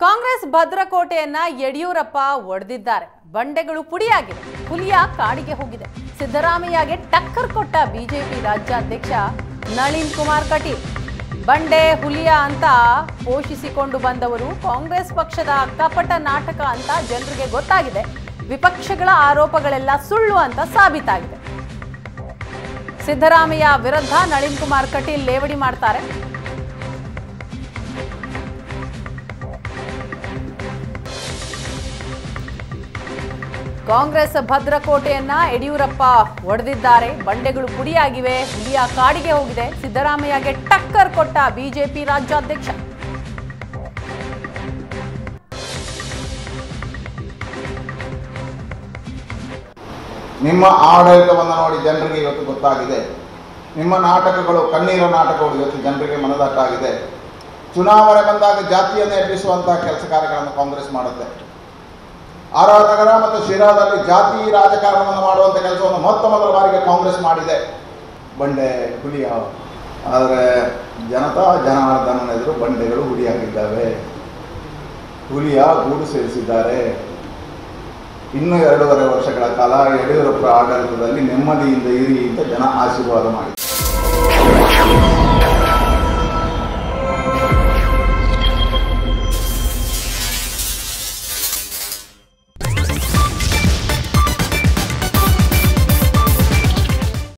ಕಾಂಗ್ರೆಸ್ ಭದ್ರಕೋಟೆಯನ್ನ ಯಡಿಯೂರಪ್ಪ ಒಡೆದಿದ್ದಾರೆ ಬಂಡೆಗಳು ಪುಡಿಯಾಗಿವೆ ಹುಲಿಯ ಕಾಡಿಗೆ ಹೋಗಿದೆ ಸಿದ್ದರಾಮಯ್ಯಗೆ ಟಕ್ಕರ್ ಕೊಟ್ಟ ಬಿಜೆಪಿ ರಾಜ್ಯಾಧ್ಯಕ್ಷ ನಳಿನ್ ಕುಮಾರ್ ಕಟೀಲ್ ಬಂಡೆ ಹುಲಿಯ ಅಂತ ಪೋಷಿಸಿಕೊಂಡು ಬಂದವರು ಕಾಂಗ್ರೆಸ್ ಪಕ್ಷದ ಕಪಟ ನಾಟಕ ಅಂತ ಜನರಿಗೆ ಗೊತ್ತಾಗಿದೆ ವಿಪಕ್ಷಗಳ ಆರೋಪಗಳೆಲ್ಲ ಸುಳ್ಳು ಅಂತ ಸಾಬೀತಾಗಿದೆ ಸಿದ್ದರಾಮಯ್ಯ ವಿರುದ್ಧ ನಳಿನ್ ಕುಮಾರ್ ಕಟೀಲ್ ಲೇವಡಿ ಮಾಡ್ತಾರೆ ಕಾಂಗ್ರೆಸ್ ಭದ್ರಕೋಟೆಯನ್ನ ಯಡಿಯೂರಪ್ಪ ಒಡೆದಿದ್ದಾರೆ ಬಂಡೆಗಳು ಪುಡಿಯಾಗಿವೆ ಹುಲಿಯ ಕಾಡಿಗೆ ಹೋಗಿದೆ ಸಿದ್ದರಾಮಯ್ಯಗೆ ಟಕ್ಕರ್ ಕೊಟ್ಟ ಬಿಜೆಪಿ ರಾಜ್ಯಾಧ್ಯಕ್ಷ ನಿಮ್ಮ ಆಡಳಿತವನ್ನು ನೋಡಿ ಜನರಿಗೆ ಇವತ್ತು ಗೊತ್ತಾಗಿದೆ ನಿಮ್ಮ ನಾಟಕಗಳು ಕಣ್ಣೀರ ನಾಟಕಗಳು ಇವತ್ತು ಜನರಿಗೆ ಮನದಟ್ಟಾಗಿದೆ ಚುನಾವಣೆ ಬಂದಾಗ ಜಾತಿಯನ್ನು ಎಬ್ಬಿಸುವಂತಹ ಕೆಲಸ ಕಾರ್ಯಗಳನ್ನು ಕಾಂಗ್ರೆಸ್ ಮಾಡುತ್ತೆ ಆರ್ ಆರ್ ನಗರ ಮತ್ತು ಶಿರಾದಲ್ಲಿ ಜಾತಿ ರಾಜಕಾರಣವನ್ನು ಮಾಡುವಂಥ ಕೆಲಸವನ್ನು ಮೊತ್ತ ಮೊದಲ ಬಾರಿಗೆ ಕಾಂಗ್ರೆಸ್ ಮಾಡಿದೆ ಬಂಡೆ ಹುಲಿಯ ಆದರೆ ಜನತಾ ಜನಾರ್ದನನ ಎದುರು ಬಂಡೆಗಳು ಹುಲಿಯಾಗಿದ್ದಾವೆ ಹುಲಿಯ ಗೂಡು ಸೇರಿಸಿದ್ದಾರೆ ಇನ್ನು ಎರಡೂವರೆ ವರ್ಷಗಳ ಕಾಲ ಯಡಿಯೂರಪ್ಪ ಆಡಳಿತದಲ್ಲಿ ನೆಮ್ಮದಿಯಿಂದ ಇರಿ ಅಂತ ಜನ ಆಶೀರ್ವಾದ ಮಾಡಿ